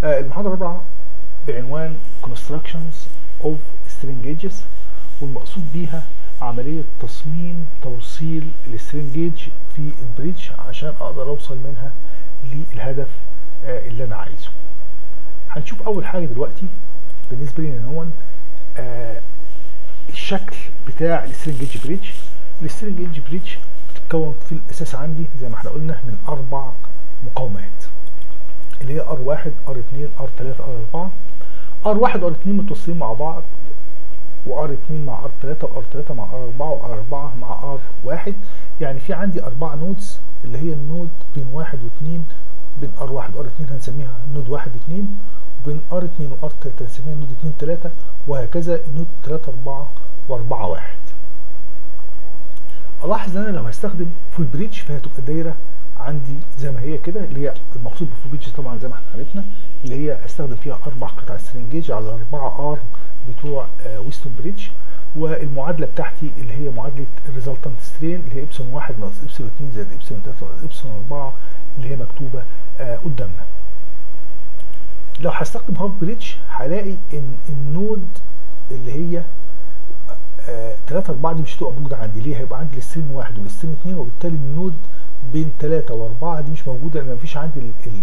آه المحاضره الرابعه بعنوان constructions of string gauges والمقصود بيها عمليه تصميم توصيل السترينج جيج في البريدج عشان اقدر اوصل منها للهدف آه اللي انا عايزه هنشوف اول حاجه دلوقتي بالنسبه لي ان هو آه الشكل بتاع السترينج جيج بريدج السترينج جيج بريدج بتتكون في الاساس عندي زي ما احنا قلنا من اربع مقاومات اللي هي ار 1 ار 2 ار 3 ار 4 ار 1 وار 2 متوصلين مع بعض وار 2 مع ار 3 وار 3 مع ار 4 وار 4 مع ار 1 يعني في عندي اربع نودز اللي هي النود بين 1 و2 بين ار 1 وار 2 هنسميها نود 1 2 وبين ار 2 وار 3 هنسميها نود 2 3 وهكذا النود 3 4 و4 1 الاحظ ان انا لو هستخدم فول بريدج فهي تبقى دايره عندي زي ما هي كده اللي هي المقصود بالفول بريدج طبعا زي ما احنا عرفنا اللي هي استخدم فيها اربع قطع سترينجيج على الاربعه ار بتوع آه ويستون بريدج والمعادله بتاعتي اللي هي معادله الريزلتنت سترين اللي هي ابسون 1 ناقص ابسون 2 زائد ابسون 3 ناقص ابسون 4 اللي هي مكتوبه آه قدامنا. لو هستخدم هاف بريدج هلاقي ان النود اللي هي 3 4 دي مش هتبقى موجوده عندي ليه؟ هيبقى عندي السترين 1 والسترين 2 وبالتالي النود بين 3 و4 دي مش موجوده لان مفيش عندي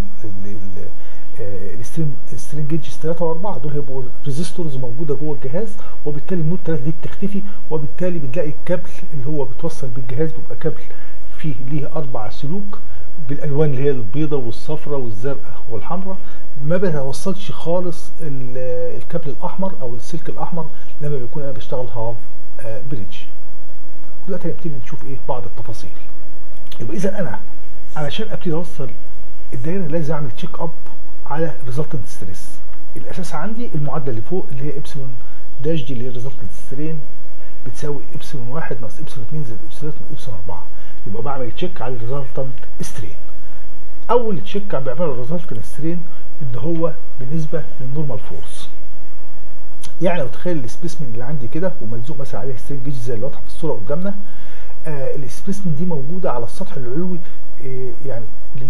السترين السترين جيجز 3 و4 دول هيبقوا ريزيستورز موجوده جوه الجهاز وبالتالي النود 3 دي بتختفي وبالتالي بتلاقي الكابل اللي هو بتوصل بالجهاز بيبقى كابل فيه ليه اربع سلوك بالالوان اللي هي البيضاء والصفراء والزرقاء والحمراء ما بتوصلش خالص الكابل الاحمر او السلك الاحمر لما بيكون انا بشتغل هاف بريدج دلوقتي هنبتدي نشوف ايه بعض التفاصيل يبقى اذا انا علشان ابتدي اوصل الدايره لازم اعمل تشيك اب على ريزلتنت ستريس الاساس عندي المعادله اللي فوق اللي هي ابسلون داش دي اللي هي ريزلتنت سترين بتساوي ابسلون 1 ناقص ابسلون 2 زائد ابسلون 3 ناقص ابسلون 4 يبقى بعمل تشيك على الريزلتنت سترين اول تشيك بعمله الريزلتنت سترين اللي هو بالنسبه للنورمال فورس يعني لو تخيل السبيسمن اللي عندي كده وملزوق مثلا عليه سترين جيج زي اللي واضحه في الصوره قدامنا آه السبيسمن دي موجوده على السطح العلوي آه يعني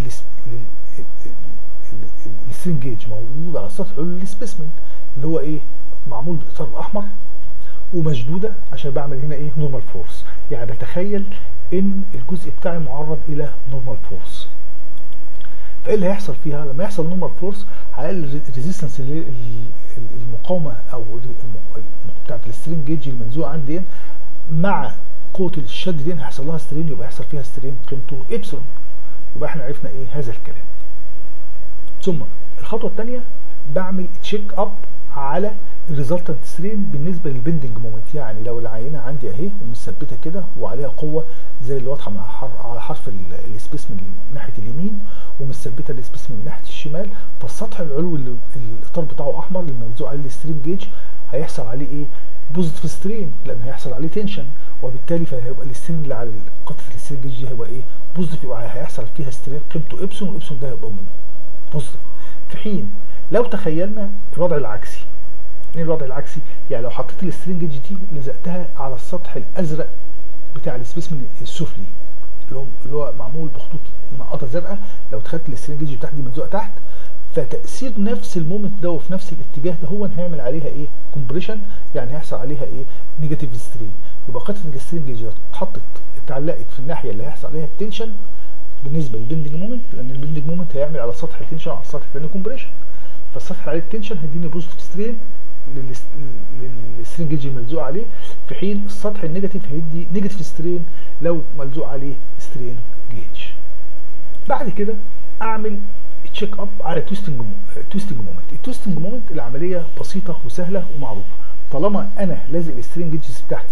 السترين جيج موجود على السطح العلوي للسبيسمن اللي هو ايه معمول بالاطار الاحمر ومشدوده عشان بعمل هنا ايه نورمال فورس يعني بتخيل ان الجزء بتاعي معرض الى نورمال فورس فايه اللي هيحصل فيها لما يحصل نورمال فورس هقلل الريزيستنس المقاومه او بتاعت السترين جيج الملزوقه عندي مع قوه الشد دي هيحصل لها سترين يبقى هيحصل فيها سترين قيمته ابسلون يبقى احنا عرفنا ايه هذا الكلام ثم الخطوه الثانيه بعمل تشيك اب على الريزلتنت سترين بالنسبه للبندنج مومنت يعني لو العينه عندي اهي ومثبته كده وعليها قوه زي اللي واضحه مع حرف على حرف السبيسمن ناحيه اليمين ومثبته السبيسمن ناحيه الشمال فالسطح العلوي اللي الاطار بتاعه احمر اللي موزوع عليه السترين جيج هيحصل عليه ايه؟ بوزيتيف سترين لان هيحصل عليه تنشن وبالتالي فهيبقى السترين اللي على قطعه السترين جيج دي هيبقى ايه؟ بوزيتيف يبقى هيحصل فيها سترين قيمته ابسون وابسون ده هيبقى بوزيتيف في حين لو تخيلنا الوضع العكسي ايه الوضع العكسي؟ يعني لو حطيت السترينج دي لزقتها على السطح الازرق بتاع السبيسمن السفلي اللي هو اللي هو معمول بخطوط منقطه زرقاء لو دخلت السترينج بتاعتي دي ملزوقه تحت فتاثير نفس المومنت ده وفي نفس الاتجاه ده هو هيعمل عليها ايه؟ كومبريشن يعني هيحصل عليها ايه؟ نيجاتيف سترين يبقى قطعه السترينج دي اتحطت اتعلقت في الناحيه اللي هيحصل عليها التنشن بالنسبه للبندنج مومنت لان البندنج مومنت هيعمل على سطح التنشن على السطح الثاني كومبريشن فالسطح عليه التنشن هيديني بوزيتيف سترين للسترين جيج الملزوق عليه في حين السطح النيجاتيف هيدي نيجاتيف سترين لو ملزوق عليه سترين جيج بعد كده اعمل تشيك اب على تويستنج تويستنج مومنت التويستنج مومنت العمليه بسيطه وسهله ومعروفه طالما انا لازق السترين جيجز بتاعتي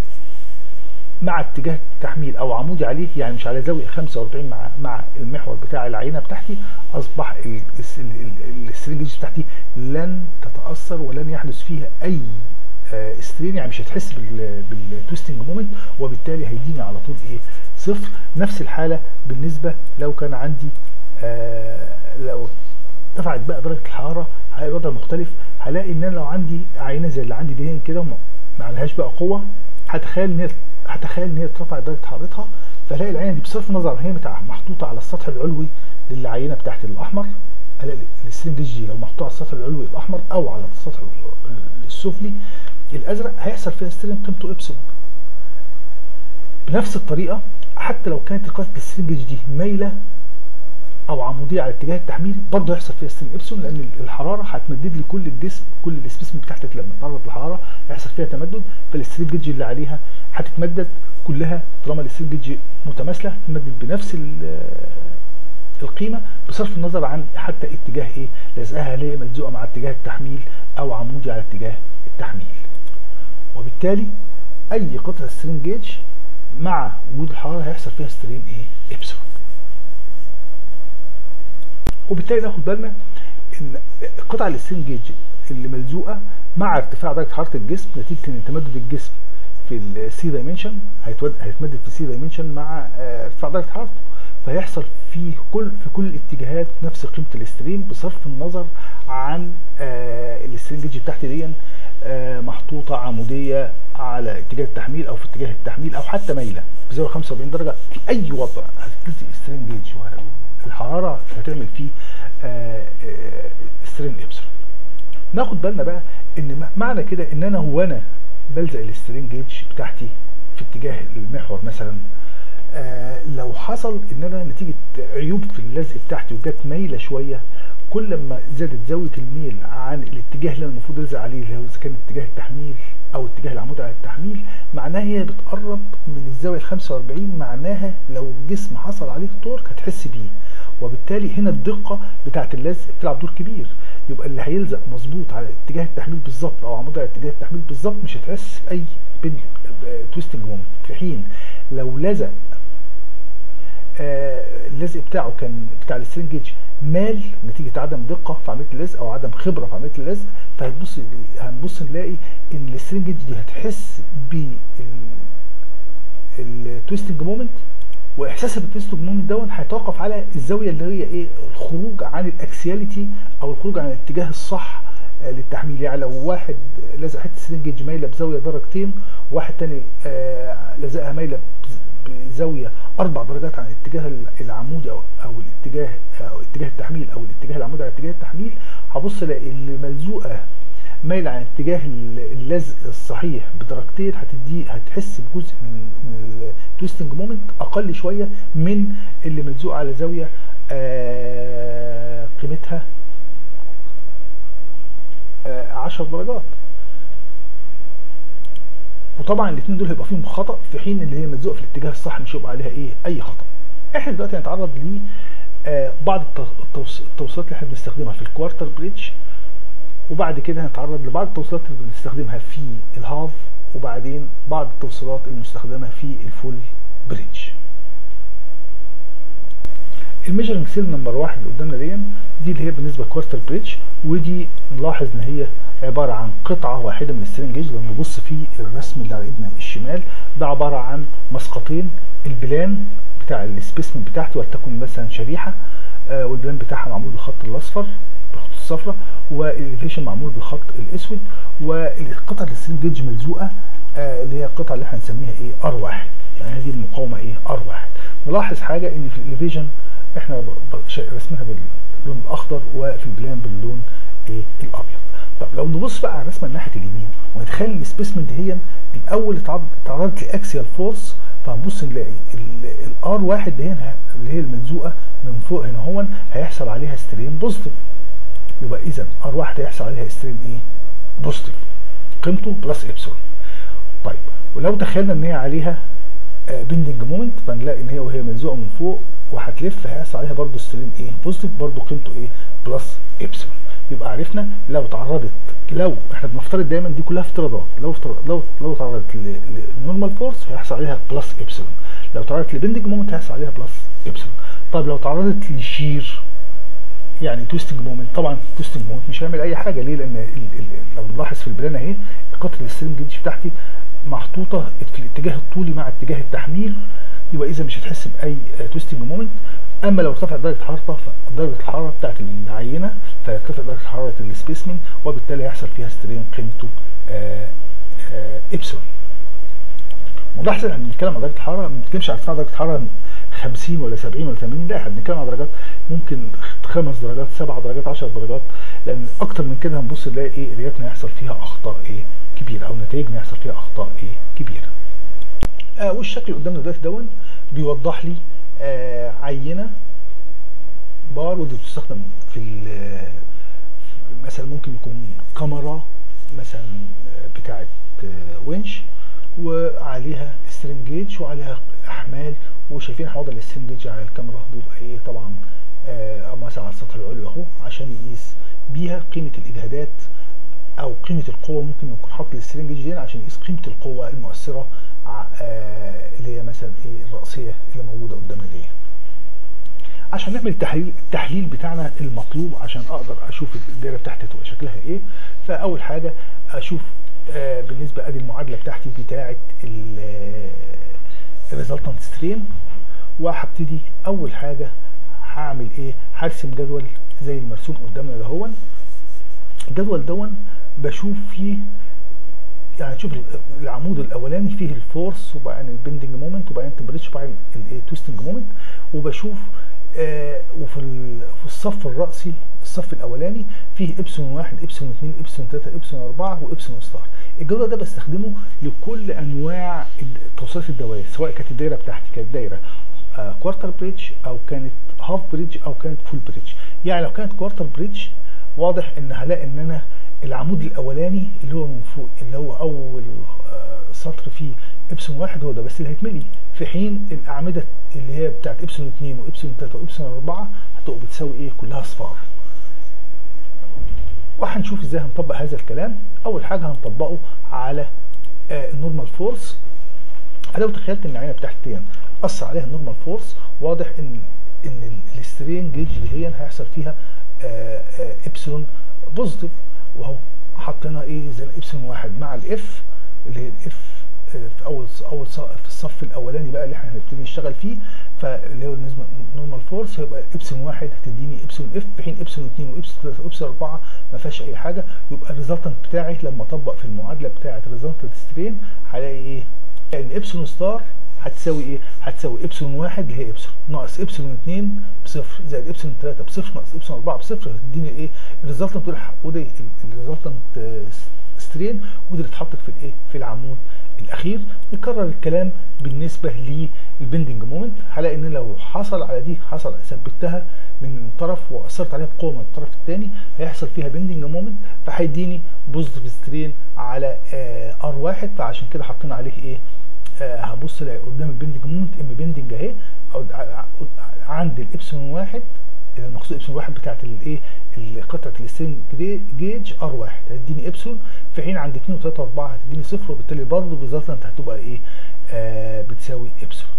مع اتجاه التحميل او عمودي عليه يعني مش على زاويه 45 مع مع المحور بتاع العينه بتاعتي اصبح السترينج بتاعتي لن تتاثر ولن يحدث فيها اي سترين يعني مش هتحس بالتويستنج مومنت وبالتالي هيديني على طول ايه صفر نفس الحاله بالنسبه لو كان عندي آه لو ارتفعت بقى درجه الحراره هلاقي الوضع مختلف هلاقي ان انا لو عندي عينه زي اللي عندي دي كده ما عليهاش بقى قوه هتخيل ان هي هتخيل ان هي اترفعت درجه حرارتها فهلاقي العينه دي بصرف النظر هي محطوطه على السطح العلوي للعينه بتاعت الاحمر الاقي السترين جيج دي لو محطوطه على السطح العلوي الاحمر او على السطح السفلي الازرق هيحصل فيها سترين قيمته ابسلون بنفس الطريقه حتى لو كانت قاعده السترين جيج دي مايله او عموديه على اتجاه التحميل برضه هيحصل فيها سترين ابسلون لان الحراره هتمدد لي كل الجسم كل السبيسمنت بتاعتك لما تتعرض للحراره هيحصل فيها تمدد فالسترين جيج اللي عليها هتتمدد كلها طالما السترين جيج متماثله هتتمدد بنفس القيمه بصرف النظر عن حتى اتجاه ايه لازقها هل هي ملزوقه مع اتجاه التحميل او عمودي على اتجاه التحميل وبالتالي اي قطعه سترين جيج مع وجود الحراره هيحصل فيها سترين ايه ابسلون وبالتالي ناخد بالنا ان قطع السترين جيج اللي ملزوقه مع ارتفاع درجه حراره الجسم نتيجه ان تمدد الجسم في السي دايمنشن هيتمدد في السي دايمنشن مع ارتفاع درجه حرارته فيحصل في كل في كل الاتجاهات نفس قيمه الاسترين بصرف النظر عن آه الاسترين جيج بتاعتي دي آه محطوطه عموديه على اتجاه التحميل او في اتجاه التحميل او حتى مايله بزاويه 45 درجه في اي وضع هتلتزم استرين جيج الحراره هتعمل فيه آه استرين ابسلون ناخد بالنا بقى ان معنى كده ان انا هو انا بلزق الاسترين جيج بتاعتي في اتجاه المحور مثلا آه لو حصل ان انا نتيجه عيوب في اللزق بتاعتي وجت مايله شويه كل ما زادت زاويه الميل عن الاتجاه اللي انا المفروض الزق عليه اللي هو اذا كان اتجاه التحميل او اتجاه العمود على التحميل معناها هي بتقرب من الزاويه ال 45 معناها لو الجسم حصل عليه تورك هتحس بيه وبالتالي هنا الدقه بتاعه اللزق بتلعب دور كبير يبقى اللي هيلزق مظبوط على اتجاه التحميل بالظبط او عمود على اتجاه التحميل بالظبط مش هتحس باي تويستنج مومنت في حين لو لزق آه اللزق بتاعه كان بتاع السترين جيج مال نتيجه عدم دقه في عمليه اللزق او عدم خبره في عمليه اللزق فهتبص هنبص نلاقي ان السترين جيج دي هتحس بال التويستنج مومنت واحساسها بالتويستنج مومنت دون هيتوقف على الزاويه اللي هي ايه الخروج عن الاكسياليتي او الخروج عن الاتجاه الصح للتحميل يعني لو واحد لزق حته سترين جيج مايله بزاويه درجتين وواحد تاني آه لزقها مايله بزاويه اربع درجات عن الاتجاه العمودي او او الاتجاه او اتجاه التحميل او الاتجاه العمودي على اتجاه التحميل هبص الاقي اللي ملزوقه مايله عن اتجاه اللزق الصحيح بدرجتين هتدي هتحس بجزء من التويستنج مومنت اقل شويه من اللي ملزوقه على زاويه آه قيمتها 10 درجات وطبعا الاثنين دول هيبقى فيهم خطا في حين اللي هي ملزوقه في الاتجاه الصح مش هيبقى عليها ايه اي خطا احنا دلوقتي هنتعرض ل آه بعض التوصيلات اللي احنا بنستخدمها في الكوارتر بريدج وبعد كده هنتعرض لبعض التوصيلات اللي بنستخدمها في الهاف وبعدين بعض التوصيلات المستخدمه في الفول بريدج الميجرنج سيل نمبر واحد اللي قدامنا دي دي اللي هي بالنسبه كوارتر بريدج ودي نلاحظ ان هي عباره عن قطعه واحده من السترين جيج لما نبص في الرسم اللي على ايدنا الشمال ده عباره عن مسقطين البلان بتاع السبيسمن بتاعتي ولتكن مثلا شريحه آه والبلان بتاعها معمول بالخط الاصفر بالخطوط الصفراء والاليفيشن معمول بالخط الاسود والقطعه السترين جيج ملزوقه آه اللي هي القطعه اللي احنا هنسميها ايه ار واحد يعني هذه المقاومه ايه ار واحد نلاحظ حاجه ان في الاليفيشن احنا رسمها باللون الاخضر وفي البلان باللون ايه الابيض طب لو نبص بقى على الرسمه ناحيه اليمين ونتخيل السبيسمنت دهيا الاول اتعرضت لاكسيال فورس فهنبص نلاقي الار واحد دهيا اللي هي الملزوقه من فوق هنا هون هيحصل عليها سترين بوزيتيف يبقى اذا ار واحد هيحصل عليها سترين ايه بوزيتيف قيمته بلس ابسلون طيب ولو تخيلنا ان هي عليها بندنج مومنت فنلاقي ان هي وهي ملزوقه من فوق وهتلف هيحصل عليها برضو سترين ايه بوزيتيف برضو قيمته ايه بلس ابسلون يبقى عرفنا لو تعرضت لو احنا بنفترض دايما دي كلها افتراضات لو افترض لو لو تعرضت لنورمال فورس هيحصل عليها بلس ابسلون لو تعرضت لبندنج مومنت هيحصل عليها بلس ابسلون طب لو تعرضت لشير يعني تويستنج مومنت طبعا تويستنج مومنت مش هيعمل اي حاجه ليه لان ال ال لو نلاحظ في البلان اهي قطر السترينج جيج بتاعتي محطوطه في الاتجاه الطولي مع اتجاه التحميل يبقى اذا مش هتحس باي تويستنج مومنت اما لو ارتفعت درجه حرارتها فدرجه الحراره بتاعت العينه فيرتفع درجه حراره السبيسمن وبالتالي هيحصل فيها سترين قيمته ابسلون ملاحظه احنا بنتكلم عن درجه الحراره ما بنتكلمش عن ارتفاع درجه الحراره 50 ولا 70 ولا 80 لا احنا بنتكلم على درجات ممكن خمس درجات سبع درجات 10 درجات لان اكتر من كده هنبص نلاقي ايه قرايتنا يحصل فيها اخطاء ايه كبيره او نتائجنا يحصل فيها اخطاء ايه كبيره آه والشكل اللي قدامنا دلوقتي دون بيوضح لي آه عينه بار ودي بتستخدم في مثلا ممكن يكون كاميرا مثلا بتاعه ونش وعليها سترنجيج وعليها احمال وشايفين حوض السترنجيج على الكاميرا بيبقى ايه طبعا آه مثلا على السطح العلوي اهو عشان يقيس بيها قيمه الاجهادات او قيمه القوه ممكن يكون حاطط السترنجيج دي عشان يقيس قيمه القوه المؤثره آه اللي هي مثلا ايه الراسيه اللي موجوده قدامنا دي عشان نعمل التحليل التحليل بتاعنا المطلوب عشان اقدر اشوف الدايره بتاعتي تبقى شكلها ايه فاول حاجه اشوف آه بالنسبه ادي المعادله بتاعتي بتاعه الريزلتنت سترين وهبتدي اول حاجه هعمل ايه هرسم جدول زي المرسوم قدامنا دهون الجدول دون بشوف فيه يعني شوف العمود الاولاني فيه الفورس وبعدين البندنج مومنت وبعدين التمبريتشر وبعدين التويستنج مومنت وبشوف آه وفي في الصف الرأسي الصف الاولاني فيه ابسون واحد ابسون اثنين ابسون ثلاثة ابسون اربعة وابسون ستار الجدول ده بستخدمه لكل انواع توصيلات الدوائر سواء كانت الدايره بتاعتي كانت دايره آه كوارتر بريدج او كانت هاف بريدج او كانت فول بريدج يعني لو كانت كوارتر بريدج واضح ان هلاقي ان انا العمود الاولاني اللي هو من فوق اللي هو اول آه سطر فيه ابسون واحد هو ده بس اللي هيتملي في حين الاعمده اللي هي بتاعت ابسون اثنين وابسون ثلاثة وابسون اربعة هتبقى بتساوي ايه كلها اصفار وهنشوف ازاي هنطبق هذا الكلام اول حاجه هنطبقه على آه النورمال فورس لو تخيلت ان العينه بتاعتي اثر عليها النورمال فورس واضح ان ان السترين جيج اللي هي هيحصل فيها آه آه ابسلون بوزيتيف وهو حطينا ايه زي الابسلون واحد مع الاف اللي هي الاف في اول اول في الصف الاولاني بقى اللي احنا هنبتدي نشتغل فيه فاللي هو بالنسبه نورمال فورس هيبقى ابسلون واحد هتديني ابسلون اف في حين ابسلون اثنين وابسلون ثلاثه وابسلون اربعه ما فيهاش اي حاجه يبقى الريزلتنت بتاعي لما اطبق في المعادله بتاعه الريزلتنت سترين هلاقي ايه؟ ان ابسلون ستار هتساوي ايه؟ هتساوي ابسلون واحد اللي هي ابسلون ناقص ابسلون اثنين بصفر زائد ابسلون ثلاثه بصفر ناقص ابسلون اربعه بصفر هتديني ايه؟ الريزلتنت ودي الريزلتنت سترين ودي اللي اتحطت في الايه؟ في العمود الاخير نكرر الكلام بالنسبه للبندنج مومنت هلاقي ان لو حصل على دي حصل ثبتها من طرف واثرت عليها بقوه من الطرف الثاني هيحصل فيها بندنج مومنت فهيديني بوزيتيف سترين على آه ار واحد فعشان كده حاطين عليه ايه آه هبص الاقي قدام البندنج مومنت ام بندنج اهي عند الابسلون واحد المقصود ابسلون واحد بتاعت الايه قطعه السترينج جيج ار واحد هتديني ابسلون في حين عند 2 و3 و4 هتديني صفر وبالتالي برضه بالظبط هتبقى ايه آه بتساوي ابسلون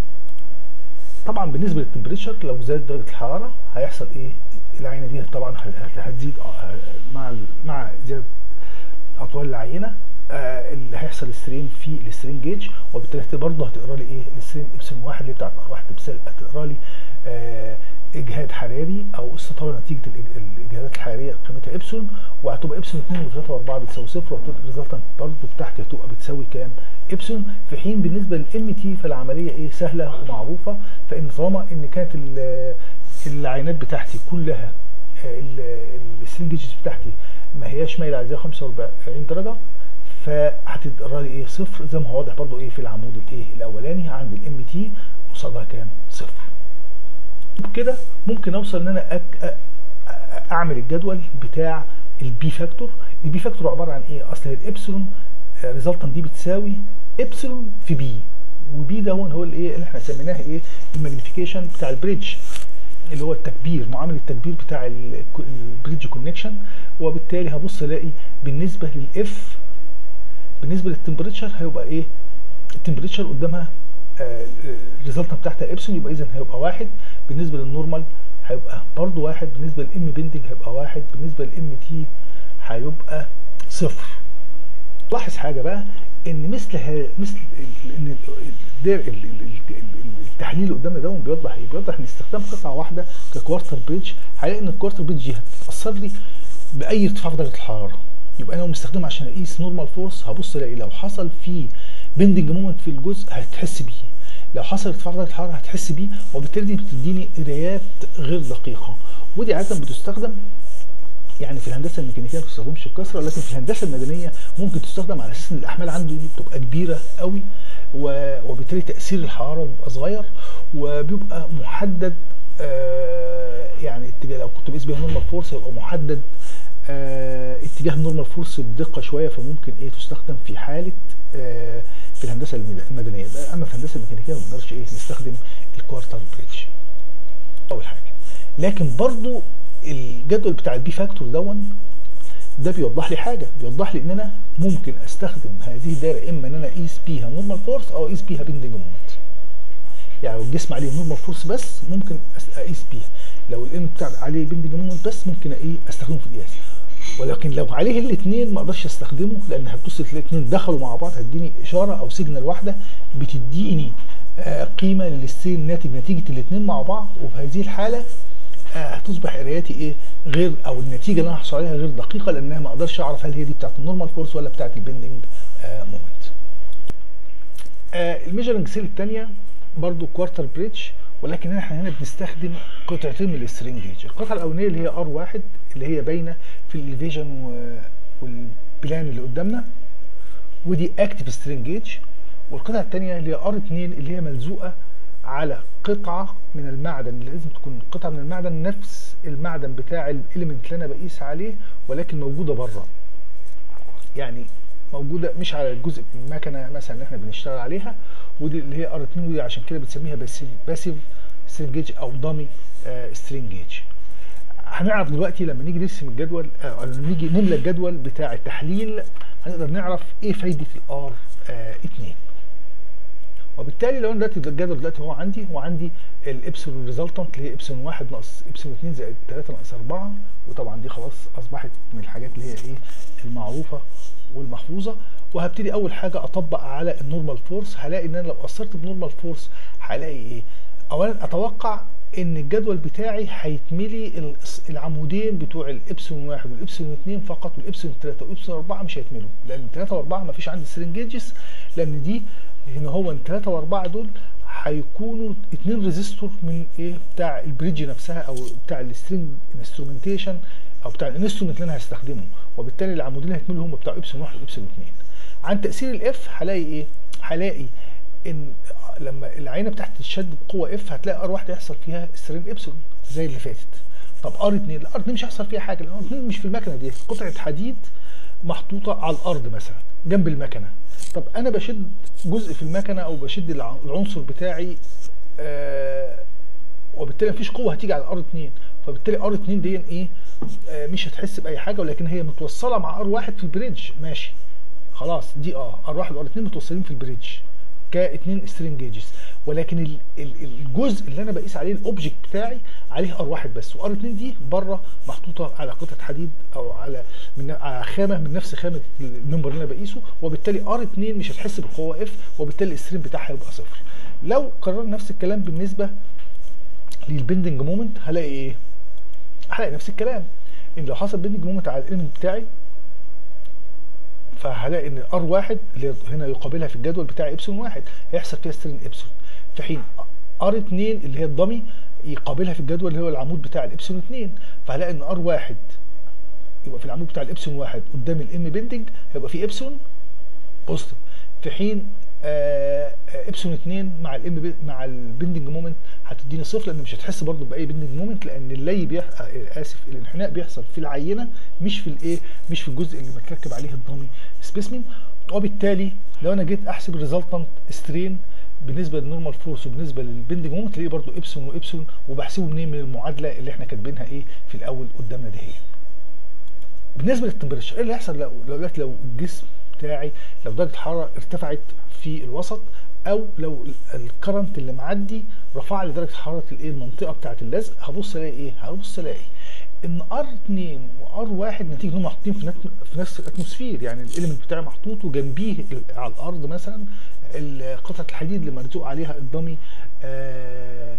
طبعا بالنسبه للتمبريتشر لو زادت درجه الحراره هيحصل ايه العينه دي طبعا هتزيد مع مع زياده اطوال العينه آه اللي هيحصل سترين في السترين جيج وبالتالي برضه هتقرا لي ايه السترين ابسلون واحد اللي بتاعت ار واحد هتقرا لي آه اجهاد حراري او استطاله نتيجه الاجهادات الحراريه قيمتها ابسلون وهتبقى ابسلون 2 و3 و4 بتساوي صفر وهتبقى الريزلتنت برضه بتاعتي هتبقى بتساوي كام؟ ابسلون في حين بالنسبه للام تي فالعمليه ايه سهله ومعروفه فان طالما ان كانت العينات بتاعتي كلها السنجز بتاعتي ما هياش مايله على 45 درجه فهتقرا لي ايه صفر زي ما هو واضح برضه ايه في العمود الايه الاولاني عند الام تي قصادها كام؟ صفر كده ممكن اوصل ان انا أك... اعمل الجدول بتاع البي فاكتور البي فاكتور عباره عن ايه اصل الابسلون ريزلتنت دي بتساوي ابسلون في بي وبي ده هو الايه اللي احنا سميناه ايه الماجنيفيكيشن بتاع البريدج اللي هو التكبير معامل التكبير بتاع البريدج كونكشن وبالتالي هبص الاقي بالنسبه للاف بالنسبه للتمبريتشر هيبقى ايه التمبريتشر قدامها الريزلت بتاعتها ابسون يبقى اذا هيبقى واحد بالنسبه للنورمال هيبقى برضو واحد بالنسبه للام بندنج هيبقى واحد بالنسبه للام تي هيبقى صفر لاحظ حاجه بقى ان مثل ها مثل ان التحليل اللي قدامنا ده بيوضح ايه؟ بيوضح ان استخدام قطعه واحده ككوارتر بريدج هلاقي ان الكوارتر بريدج دي هتتاثر لي باي ارتفاع في درجه الحراره يبقى انا لو مستخدمها عشان اقيس نورمال فورس هبص الاقي لو حصل فيه بندنج مومنت في الجزء هتحس بيه لو حصل ارتفاع درجه الحراره هتحس بيه وبالتالي دي بتديني قرايات غير دقيقه ودي عاده بتستخدم يعني في الهندسه الميكانيكيه ما بتستخدمش الكسره لكن في الهندسه المدنيه ممكن تستخدم على اساس ان الاحمال عنده دي بتبقى كبيره قوي و- وبالتالي تاثير الحراره بيبقى صغير وبيبقى محدد آه، يعني اتجاه لو كنت بقيس بيها نورمال فورس هيبقى محدد آه، اتجاه النورمال فورس بدقه شويه فممكن ايه تستخدم في حاله آه، في الهندسه المد- المدنيه بقى اما في الهندسه الميكانيكيه ما بنقدرش ايه نستخدم الكوارتر بريدج اول حاجه لكن برضو الجدول بتاع البي فاكتور دون ده بيوضح لي حاجه بيوضح لي ان انا ممكن استخدم هذه الدايره اما ان انا اقيس بيها نورمال فورس او اقيس بيها بيندنج مومنت يعني لو الجسم عليه نورمال فورس بس ممكن أس- اقيس بيها لو الان بتاع عليه بيندنج مومنت بس ممكن ايه استخدمه في القياس ولكن لو عليه الاثنين ما اقدرش استخدمه لان هتبص الاثنين دخلوا مع بعض هتديني اشاره او سيجنال واحده بتديني آه، قيمه للستين ناتج نتيجه الاثنين مع بعض وفي هذه الحاله آه، هتصبح قراياتي ايه غير او النتيجه اللي انا هحصل عليها غير دقيقه لانها ما اقدرش اعرف هل هي دي بتاعت النورمال فورس ولا بتاعت البندنج آه مومنت آه الميجرنج سيل الثانيه برضو كوارتر بريدج ولكن احنا هنا بنستخدم قطعتين من السترينج جيج القطعه الاولانيه اللي هي ار واحد اللي هي باينه في الاليفيجن والبلان اللي قدامنا ودي اكتف سترينج جيج والقطعه الثانيه اللي هي ار 2 اللي هي ملزوقه على قطعه من المعدن اللي لازم تكون قطعه من المعدن نفس المعدن بتاع الاليمنت اللي انا بقيس عليه ولكن موجوده بره يعني موجوده مش على الجزء من المكنه مثلا اللي احنا بنشتغل عليها ودي اللي هي ار 2 ودي عشان كده بتسميها باسيف باسيف سترينج جيج او دامي سترينج جيج هنعرف دلوقتي لما نيجي نرسم الجدول او لما نيجي نملى الجدول بتاع التحليل هنقدر نعرف ايه فايده الار 2 وبالتالي لو انا دلوقتي الجدول دلوقتي هو عندي هو عندي الابسلون ريزلتنت اللي هي ابسلون 1 ناقص ابسلون 2 زائد 3 ناقص 4 وطبعا دي خلاص اصبحت من الحاجات اللي هي ايه المعروفه والمحفوظه وهبتدي اول حاجه اطبق على النورمال فورس هلاقي ان انا لو قصرت بنورمال فورس هلاقي ايه اولا اتوقع ان الجدول بتاعي هيتملي الس- العمودين بتوع الابسلون 1 والابسلون 2 فقط والابسلون 3 والابسلون 4 مش هيتملوا لان 3 و4 ما فيش عندي سرنجيجز لان دي هنا هو 3 و4 دول هيكونوا اتنين ريزيستور من ايه بتاع البريدج نفسها او بتاع السترينج انسترومنتيشن او بتاع الانسترومنت اللي انا هستخدمه وبالتالي العمودين اللي هيتملوا هم بتاع ابسلون 1 وابسلون 2 عن تاثير الاف هلاقي ايه هلاقي ان لما العينه بتاعت تشد بقوه اف هتلاقي ار واحده يحصل فيها سترين ابسلون زي اللي فاتت طب ار 2 الار 2 مش هيحصل فيها حاجه لان ار 2 مش في المكنه دي قطعه حديد محطوطه على الارض مثلا جنب المكنه طب انا بشد جزء في المكنه او بشد الع- العنصر بتاعي آه وبالتالي مفيش قوه هتيجي على ار 2 فبالتالي ار 2 دي ايه آه مش هتحس باي حاجه ولكن هي متوصله مع ار 1 في البريدج ماشي خلاص دي اه ار 1 وار 2 متوصلين في البريدج كاتنين سترينج جيجز ولكن ال- ال- الجزء اللي انا بقيس عليه الاوبجكت بتاعي عليه ار 1 بس وار 2 دي بره محطوطه على قطعه حديد او على من على خامه من نفس خامه الممبر اللي انا بقيسه وبالتالي ار 2 مش هتحس بالقوه اف وبالتالي السترين بتاعها يبقى صفر لو قررنا نفس الكلام بالنسبه للبندنج مومنت هلاقي ايه؟ هلاقي نفس الكلام ان لو حصل بندنج مومنت على الاليمنت بتاعي فهلاقي ان ار واحد اللي هنا يقابلها في الجدول بتاعي ابسلون واحد هيحصل فيها سترين ابسلون في حين ار 2 اللي هي الضمي يقابلها في الجدول اللي هو العمود بتاع الابسلون 2 فهلاقي ان ار واحد يبقى في العمود بتاع الابسلون واحد قدام الام بندنج هيبقى في ابسلون بوزيتيف في حين آه آه، ابسلون 2 مع الام مع البندنج مومنت هتديني صفر لان مش هتحس برضو باي بندنج مومنت لان اللي بيح... آه اسف الانحناء بيحصل في العينه مش في الايه مش في الجزء اللي متركب عليه الضمي سبيسمين وبالتالي لو انا جيت احسب الريزلتنت سترين بالنسبه للنورمال فورس وبالنسبه للبندنج مومنت تلاقيه برضو ابسلون وابسلون وبحسبه منين من المعادله اللي احنا كاتبينها ايه في الاول قدامنا دي هي بالنسبه للتمبريتشر ايه اللي هيحصل لو لو دلوقتي لو الجسم بتاعي لو درجه الحراره ارتفعت في الوسط او لو الكرنت اللي معدي رفع لي درجه حراره الايه المنطقه بتاعه اللزق هبص الاقي ايه هبص الاقي ان ار 2 وار 1 نتيجه انهم محطوطين في نفس في نفس الاتموسفير يعني الاليمنت بتاعي محطوط وجنبيه ال- على الارض مثلا ال- قطعه الحديد اللي مرزوق عليها الضمي آه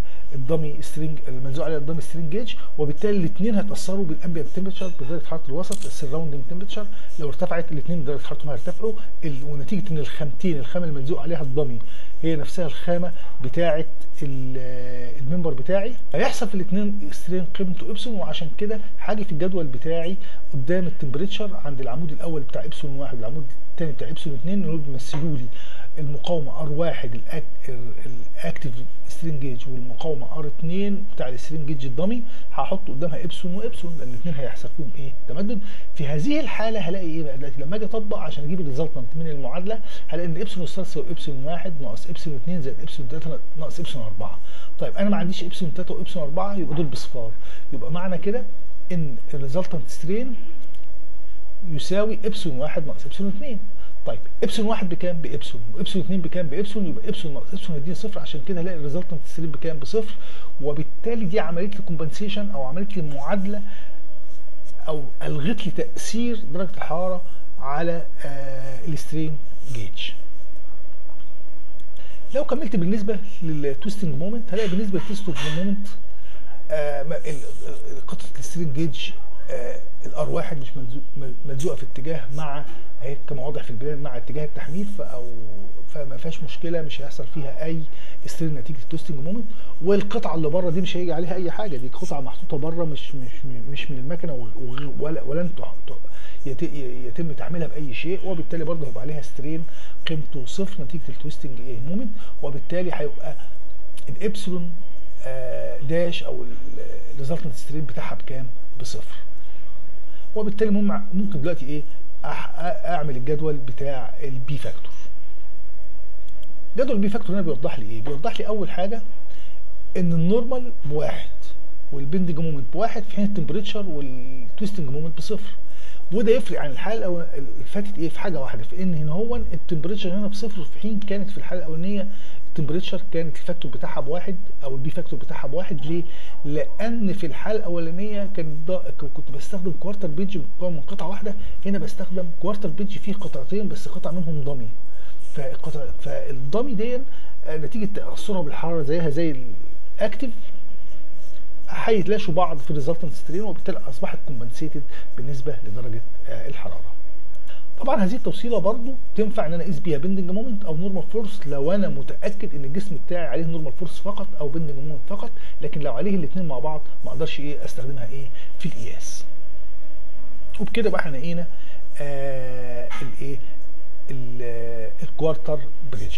الدمي سترينج الملزوق عليها الدمي سترينج جيج وبالتالي الاثنين هيتاثروا بالامبيانت تمبرتشر بدرجه حراره الوسط السراوندنج تمبرتشر لو ارتفعت الاثنين درجه حرارتهم هيرتفعوا ال- ونتيجه ان الخامتين الخامه الملزوق عليها الدمي هي نفسها الخامه بتاعه ال- المنبر بتاعي هيحصل في الاثنين سترين قيمته ابسون وعشان كده هاجي في الجدول بتاعي قدام التمبريتشر عند العمود الاول بتاع ابسون واحد والعمود الثاني بتاع ابسون اثنين دول بيمثلوا لي المقاومه ار واحد الأك- ال- الاكتيف سترين جيج والمقاومه ار 2 بتاع السترين جيج الضمي هحط قدامها ابسون وابسون لان الاثنين هيحصل فيهم ايه تمدد في هذه الحاله هلاقي ايه بقى دلوقتي لما اجي اطبق عشان اجيب الريزلتنت من المعادله هلاقي ان ابسون ستار يساوي ابسون 1 ناقص ابسون 2 زائد ابسون 3 ناقص ابسون 4 طيب انا ما عنديش ابسون 3 وابسون 4 يبقى دول بصفار يبقى معنى كده ان الريزلتنت سترين يساوي ابسون 1 ناقص ابسون 2 طيب ابسون 1 بكام بابسون وابسون 2 بكام بابسون يبقى ابسون ناقص ابسون يديني صفر عشان كده هلاقي الريزلتنت سترين بكام بصفر وبالتالي دي عملت لي كومبنسيشن او عملت لي معادله او الغت لي تاثير درجه الحراره على آه السترين جيج لو كملت بالنسبه للتويستنج مومنت هلاقي بالنسبه للتويستنج مومنت آه ما- ال- ال- قطعه السترين جيج آه الار واحد مش ملزوق- مل- ملزوقه في اتجاه مع اهي كما واضح في البدايه مع اتجاه التحميل ف- او فما فيهاش مشكله مش هيحصل فيها اي سترين نتيجه التويستنج مومنت والقطعه اللي بره دي مش هيجي عليها اي حاجه دي قطعه محطوطه بره مش مش مش من المكنه و- و- ولا ولن تح- ت- يت- يتم تحميلها باي شيء وبالتالي برضه هيبقى عليها سترين قيمته صفر نتيجه التويستنج ايه مومنت وبالتالي هيبقى الابسلون آه، داش او الريزلتنت سترين بتاعها بكام؟ بصفر. وبالتالي مم- ممكن دلوقتي ايه؟ أح- اعمل الجدول بتاع البي فاكتور. جدول البي فاكتور هنا بيوضح لي ايه؟ بيوضح لي اول حاجه ان النورمال بواحد والبندنج مومنت بواحد في حين التمبريتشر والتويستنج مومنت بصفر. وده يفرق عن الحاله الأول- اللي فاتت ايه في حاجه واحده في ان هنا هو التمبريتشر هنا بصفر في حين كانت في الحاله الاولانيه التمبريتشر كانت الفاكتور بتاعها بواحد او البي فاكتور بتاعها بواحد ليه؟ لان في الحاله الاولانيه كان ضا- كنت بستخدم كوارتر بيج مكون من قطعه واحده هنا بستخدم كوارتر بيج فيه قطعتين بس قطعه منهم ضمي فالقطع فالضمي دي آه، نتيجه تاثرها بالحراره زيها زي الاكتف هيتلاشوا بعض في الريزلتنت سترين وبالتالي اصبحت كومبنسيتد بالنسبه لدرجه آه، الحراره. طبعا هذه التوصيله برضو تنفع ان انا اقيس بيها بندنج مومنت او نورمال فورس لو انا متاكد ان الجسم بتاعي عليه نورمال فورس فقط او بندنج مومنت فقط لكن لو عليه الاثنين مع بعض ما اقدرش ايه استخدمها ايه في القياس. وبكده بقى احنا لقينا آه الايه ال- الكوارتر بريدج.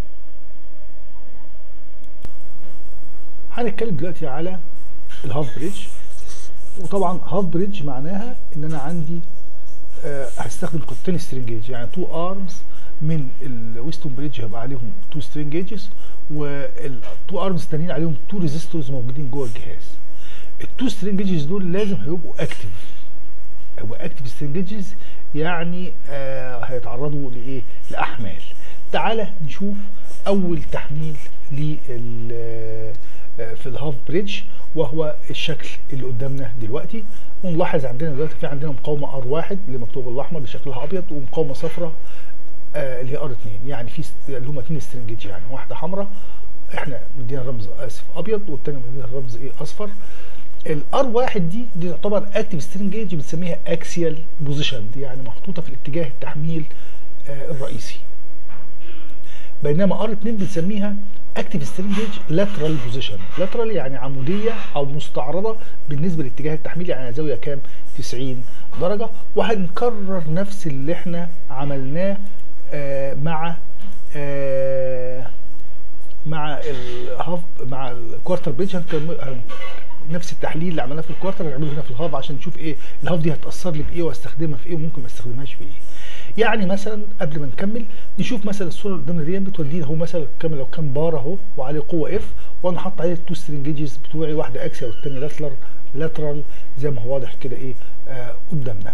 هنتكلم دلوقتي على الهاف بريدج وطبعا هاف بريدج معناها ان انا عندي آه، هستخدم قطتين سترينج جيج يعني تو ارمز من الويستون بريدج هيبقى عليهم تو سترينج جيجز والتو ارمز التانيين عليهم تو ريزيستورز موجودين جوه الجهاز التو سترينج جيجز دول لازم هيبقوا اكتف هيبقوا اكتف سترينج جيجز يعني آه هيتعرضوا لايه لاحمال تعالى نشوف اول تحميل لل آه، في الهاف بريدج وهو الشكل اللي قدامنا دلوقتي ونلاحظ عندنا دلوقتي في عندنا مقاومه ار واحد اللي مكتوب بالاحمر اللي شكلها ابيض ومقاومه صفراء آه اللي هي ار 2 يعني في ست- اللي هم اتنين سترنجيج يعني واحده حمراء احنا مدينا الرمز اسف ابيض والتاني مدينا الرمز ايه اصفر الار واحد دي دي تعتبر اكتف سترينج جيج بنسميها اكسيال بوزيشن يعني محطوطه في الاتجاه التحميل آه الرئيسي بينما ار 2 بنسميها اكتف سترينج جيج لاترال بوزيشن لاترال يعني عموديه او مستعرضه بالنسبه لاتجاه التحميل يعني على زاويه كام 90 درجه وهنكرر نفس اللي احنا عملناه آه مع آه مع الهاف مع الكوارتر بيج هنكمل هن- نفس التحليل اللي عملناه في الكوارتر هنعمله هنا في الهاف عشان نشوف ايه الهاف دي هتاثر لي بايه واستخدمها في ايه وممكن ما استخدمهاش في ايه يعني مثلا قبل ما نكمل نشوف مثلا الصوره اللي قدامنا دي بتودينا اهو مثلا كام لو كان بار اهو وعليه قوه اف وانا حاطط عليه التو سترنجيجز بتوعي واحده اكسيال والثانيه لاترال لاترال زي ما هو واضح كده ايه آه قدامنا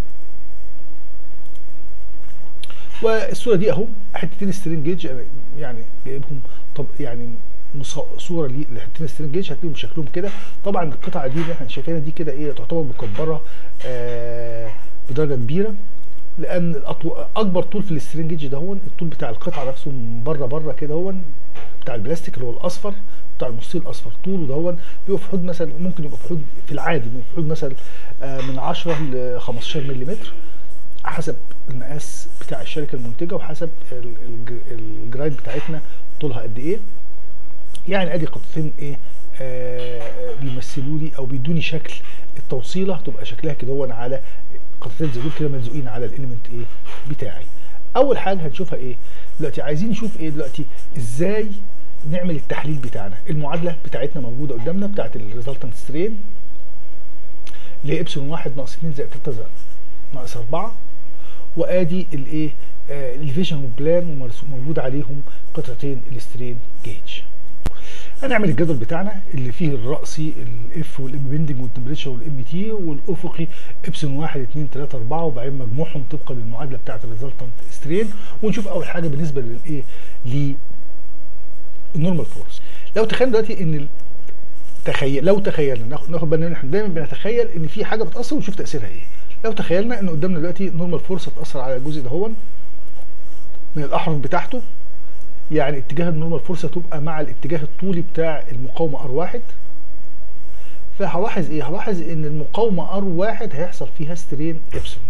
والصوره دي اهو حتتين سترين جيج أنا يعني جايبهم طب يعني مص- صوره لي- لحتتين سترين جيج هتلاقيهم شكلهم كده طبعا القطعه دي اللي احنا شايفينها دي كده ايه تعتبر مكبره آه بدرجه كبيره لان الأطو... اكبر طول في السترين جيج ده هو الطول بتاع القطعه نفسه من بره بره كده هو بتاع البلاستيك اللي هو الاصفر بتاع المستطيل الاصفر طوله دهون بيبقى في حدود مثلا ممكن يبقى في حدود في العادي بيبقى في حدود مثلا آه، من 10 ل 15 ملم حسب المقاس بتاع الشركه المنتجه وحسب ال- الج- الجرايد بتاعتنا طولها قد ايه يعني ادي قطعتين ايه آه بيمثلوا لي او بيدوني شكل التوصيله تبقى شكلها كده هو على قطعتين زي دول كده ملزوقين على الاليمنت ايه بتاعي اول حاجه هنشوفها ايه دلوقتي عايزين نشوف ايه دلوقتي ازاي نعمل التحليل بتاعنا المعادله بتاعتنا موجوده قدامنا بتاعت الريزلتنت سترين اللي هي ابسلون 1 ناقص 2 زائد 3 زائد ناقص 4 وادي الايه آه الفيجن بلان موجود عليهم قطعتين السترين جيج هنعمل الجدول بتاعنا اللي فيه الرأسي الاف والام بندنج والتمبريتشر والام تي والافقي ابسلون 1 2 3 4 وبعدين مجموعهم طبقا للمعادله بتاعه الريزلتنت سترين ونشوف اول حاجه بالنسبه للايه للنورمال فورس لو تخيل دلوقتي ان ال- تخيل لو تخيلنا ناخد ناخد بالنا ان احنا دايما بنتخيل ان في حاجه بتاثر ونشوف تاثيرها ايه لو تخيلنا ان قدامنا دلوقتي نورمال فورس هتاثر على الجزء ده هون من الاحرف بتاعته يعني اتجاه النورمال فورس هتبقى مع الاتجاه الطولي بتاع المقاومه ار واحد فهلاحظ ايه؟ هلاحظ ان المقاومه ار واحد هيحصل فيها سترين ابسون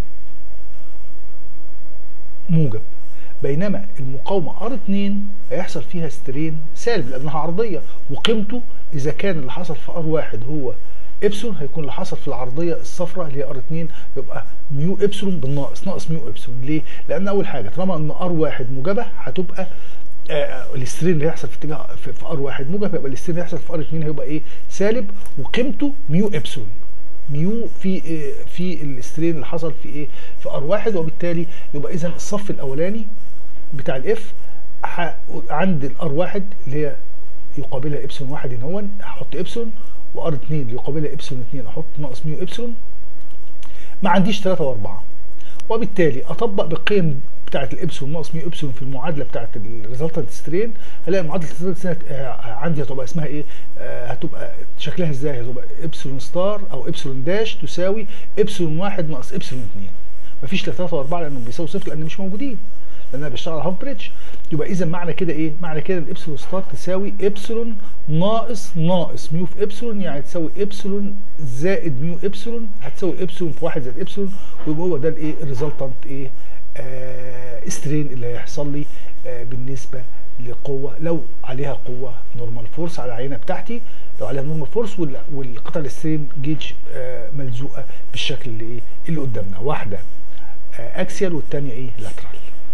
موجب بينما المقاومه ار 2 هيحصل فيها سترين سالب لانها عرضيه وقيمته اذا كان اللي حصل في ار واحد هو ابسون هيكون اللي حصل في العرضيه الصفراء اللي هي ار 2 يبقى ميو ابسلون بالناقص ناقص ميو ابسلون ليه؟ لان اول حاجه طالما ان ار واحد موجبه هتبقى آه الاسترين اللي هيحصل في اتجاه في, في ار واحد موجب يبقى الاسترين اللي هيحصل في ار 2 هيبقى ايه؟ سالب وقيمته ميو ابسلون ميو في إيه في الاسترين اللي حصل في ايه؟ في ار واحد وبالتالي يبقى اذا الصف الاولاني بتاع الاف عند الار واحد اللي هي يقابلها ابسلون واحد هنا هون هحط ابسلون وار 2 اللي يقابلها ابسلون 2 احط ناقص ميو ابسلون ما عنديش 3 و4 وبالتالي اطبق بالقيم بتاعت الابسلون ناقص ميو ابسلون في المعادله بتاعت الريزلتنت سترين هلاقي معادله الريزلتنت عندي هتبقى اسمها ايه؟ آه هتبقى شكلها ازاي؟ هتبقى ابسلون ستار او ابسلون داش تساوي ابسلون واحد ناقص ابسلون 2 مفيش لا 3 و4 لانهم بيساوي صفر لان مش موجودين لان انا بشتغل على هاف بريدج يبقى اذا معنى كده ايه؟ معنى كده الابسلون ستار تساوي ابسلون ناقص ناقص ميو في ابسلون يعني تساوي ابسلون زائد ميو ابسلون هتساوي ابسلون في 1 زائد ابسلون ويبقى هو ده الايه؟ الريزلتنت ايه؟ آه سترين اللي هيحصل لي آه بالنسبه لقوه لو عليها قوه نورمال فورس على العينه بتاعتي لو عليها نورمال فورس والقطع السترين جيج آه ملزوقه بالشكل اللي ايه؟ اللي قدامنا واحده آه اكسيال والثانيه ايه؟ لاترال.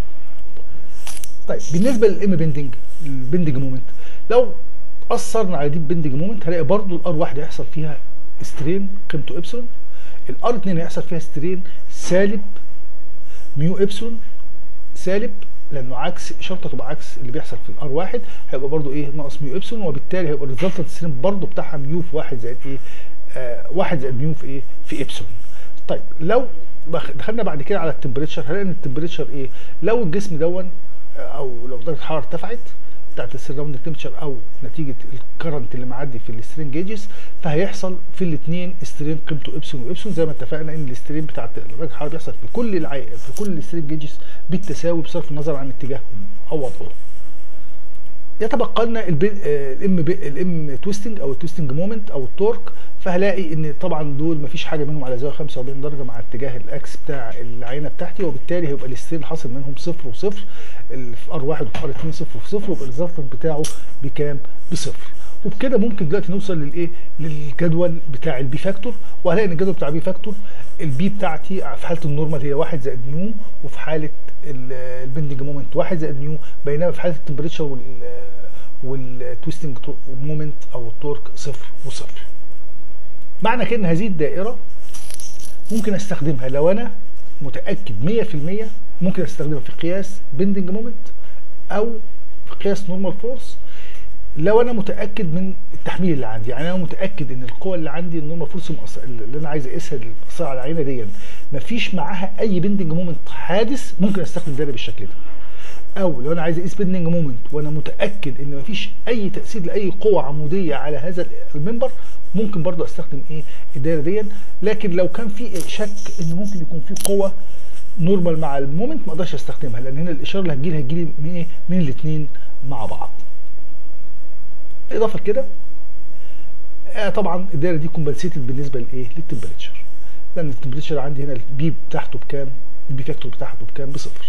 طيب بالنسبه للام بندنج البندنج مومنت لو اثرنا على دي بندنج مومنت هلاقي برضو الار واحد هيحصل فيها سترين قيمته ابسلون الار 2 هيحصل فيها سترين سالب ميو ابسلون سالب لانه عكس شرطه تبقى عكس اللي بيحصل في الار واحد هيبقى برضو ايه ناقص ميو ابسلون وبالتالي هيبقى الريزلتنت سترين برضو بتاعها ميو في 1 زائد ايه آه 1 زائد ميو في ايه في ابسلون طيب لو دخلنا بعد كده على التمبريتشر هنلاقي ان التمبريتشر ايه لو الجسم دون او لو درجه الحراره ارتفعت بتاعت السراوند تمبريتشر او نتيجه الكرنت اللي معدي في السترين جيجز فهيحصل في الاثنين سترين قيمته ابسون وابسون زي ما اتفقنا ان السترين بتاعت درجه الحراره بيحصل في كل العي... في كل السترين جيجز بالتساوي بصرف النظر عن اتجاههم او وضعهم. يتبقى لنا الام الام تويستنج او التويستنج مومنت او التورك فهلاقي ان طبعا دول مفيش حاجه منهم على زاويه 45 درجه مع اتجاه الاكس بتاع العينه بتاعتي وبالتالي هيبقى السترين حاصل منهم صفر وصفر في ار 1 وفي ار 2 صفر وصفر ويبقى الريزلتنت بتاعه بكام؟ بصفر. وبكده ممكن دلوقتي نوصل للايه؟ للجدول بتاع البي فاكتور وهلاقي ان الجدول بتاع البي فاكتور البي بتاعتي في حاله النورمال هي 1 زائد نيو وفي حاله البندنج مومنت 1 زائد نيو بينما في حاله التمبريتشر وال والتويستنج مومنت او التورك صفر وصفر. معنى كده ان هذه الدائره ممكن استخدمها لو انا متاكد 100% ممكن استخدمها في قياس بندنج مومنت او في قياس نورمال فورس لو انا متاكد من التحميل اللي عندي يعني انا متاكد ان القوه اللي عندي النورمال فورس اللي انا عايز اقيسها اللي بتاثر على العينه دي مفيش معاها اي بندنج مومنت حادث ممكن استخدم دايره بالشكل ده او لو انا عايز اقيس بندنج مومنت وانا متاكد ان مفيش اي تاثير لاي قوه عموديه على هذا المنبر ممكن برضو استخدم ايه الدايره دي لكن لو كان في شك ان ممكن يكون في قوه نورمال مع المومنت ما اقدرش استخدمها لان هنا الاشاره اللي هتجيلي هتجيلي من ايه من الاثنين مع بعض اضافه لكده آه طبعا الدايره دي كومبنسيتد بالنسبه لايه للتمبريتشر لان التمبريتشر عندي هنا البي بتاعته بكام البي فاكتور بتاعته بكام بصفر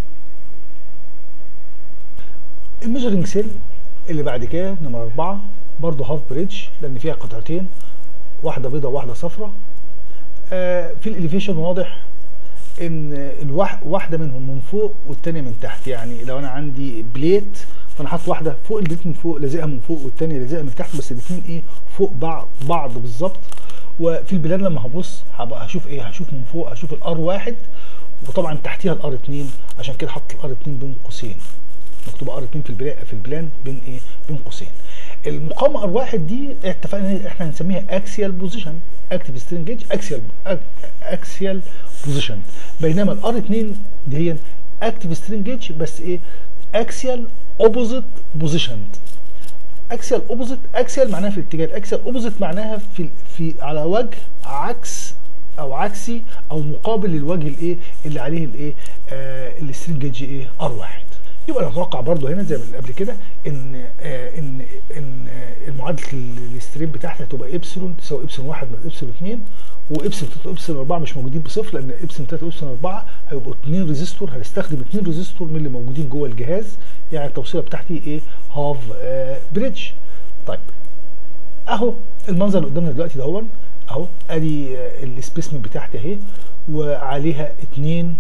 الميجرنج سيل اللي بعد كده نمرة أربعة برضه هاف بريدج لأن فيها قطعتين واحدة بيضة وواحدة صفراء آه في الإليفيشن واضح إن الواح واحدة منهم من فوق والتانية من تحت يعني لو أنا عندي بليت فأنا حاطط واحدة فوق البليت من فوق لازقها من فوق والتانية لازقها من تحت بس الاتنين إيه فوق بعض بعض بالظبط وفي البلان لما هبص هبقى هشوف إيه هشوف من فوق هشوف الار واحد وطبعا تحتيها الار 2 عشان كده حط الار 2 بين قوسين مكتوبه ار 2 في البلان في البلان بين ايه بين قوسين المقاومه ار 1 دي اتفقنا ان احنا هنسميها اكسيال بوزيشن اكتيف سترينج جيج اكسيال اكسيال بوزيشن بينما الار 2 دي هي اكتيف سترينج جيج بس ايه اكسيال اوبوزيت بوزيشن اكسيال اوبوزيت اكسيال معناها في الاتجاه الاكسيال اوبوزيت معناها في في على وجه عكس او عكسي او مقابل للوجه الايه اللي عليه الايه آه السترينج جيج ايه ار 1 يبقى نتوقع برضو هنا زي ما قبل كده ان آه ان ان آه المعادله الاستريم بتاعتها تبقى ابسلون تساوي ابسلون 1 من ابسلون 2 وابسلون 3 وابسلون 4 مش موجودين بصفر لان ابسلون 3 وابسلون 4 هيبقوا 2 ريزيستور هنستخدم 2 ريزيستور من اللي موجودين جوه الجهاز يعني التوصيله بتاعتي ايه هاف آه بريدج طيب اهو المنظر اللي قدامنا دلوقتي ده هو اهو ادي السبيسمن بتاعتي اهي وعليها اتنين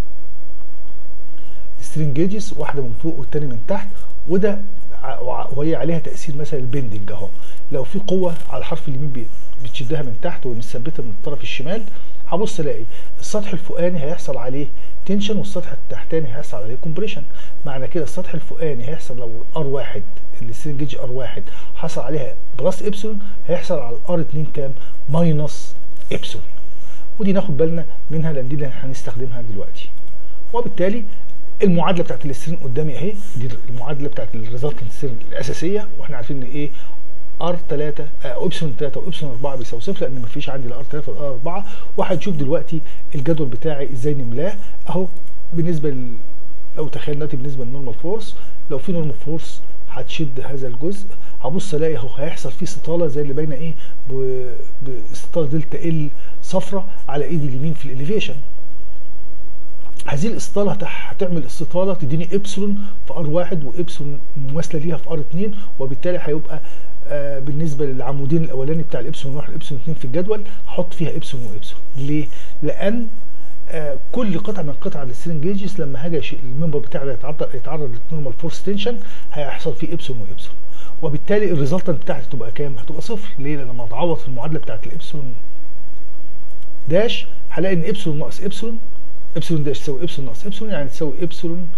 سترينج جيجز واحده من فوق والتاني من تحت وده وهي عليها تاثير مثلا البندنج اهو لو في قوه على الحرف اليمين بتشدها من تحت ومثبتها من الطرف الشمال هبص الاقي السطح الفوقاني هيحصل عليه تنشن والسطح التحتاني هيحصل عليه كومبريشن معنى كده السطح الفوقاني هيحصل لو ار واحد السترينج جيج ار واحد حصل عليها بلس ابسلون هيحصل على الار 2 كام ماينس ابسلون ودي ناخد بالنا منها لان دي اللي هنستخدمها دلوقتي وبالتالي المعادله بتاعت الاسترين قدامي اهي دي المعادله بتاعت الريزلتنت سترين الاساسيه واحنا عارفين ان ايه ار 3 اوبسلون 3 واوبسلون 4 بيساوي صفر لان مفيش عندي لا ار 3 ولا ار 4 وهنشوف دلوقتي الجدول بتاعي ازاي نملاه اهو بالنسبه ل... لو تخيل دلوقتي بالنسبه للنورمال فورس لو في نورمال فورس هتشد هذا الجزء هبص الاقي اهو هيحصل فيه استطاله زي اللي باينه ايه باستطاله دلتا ال صفرة على ايدي اليمين في الاليفيشن هذه الاستطاله هتعمل استطاله تديني ابسلون في ار واحد وابسلون مماثله ليها في ار 2 وبالتالي هيبقى آه بالنسبه للعمودين الاولاني بتاع الابسلون 1 والابسلون 2 في الجدول هحط فيها ابسلون وابسلون ليه؟ لان آه كل قطعه من قطع السترينج جيجز لما هاجي الممبر بتاعي يتعرض يتعرض للنورمال فورس تنشن هيحصل فيه ابسلون وابسلون وبالتالي الريزلتنت بتاعتي تبقى كام؟ هتبقى صفر ليه؟ لان لما اتعوض في المعادله بتاعت الابسلون داش هلاقي ان ابسلون ناقص ابسلون ابسلون داش تساوي ابسلون ناقص ابسلون يعني تساوي ابسلون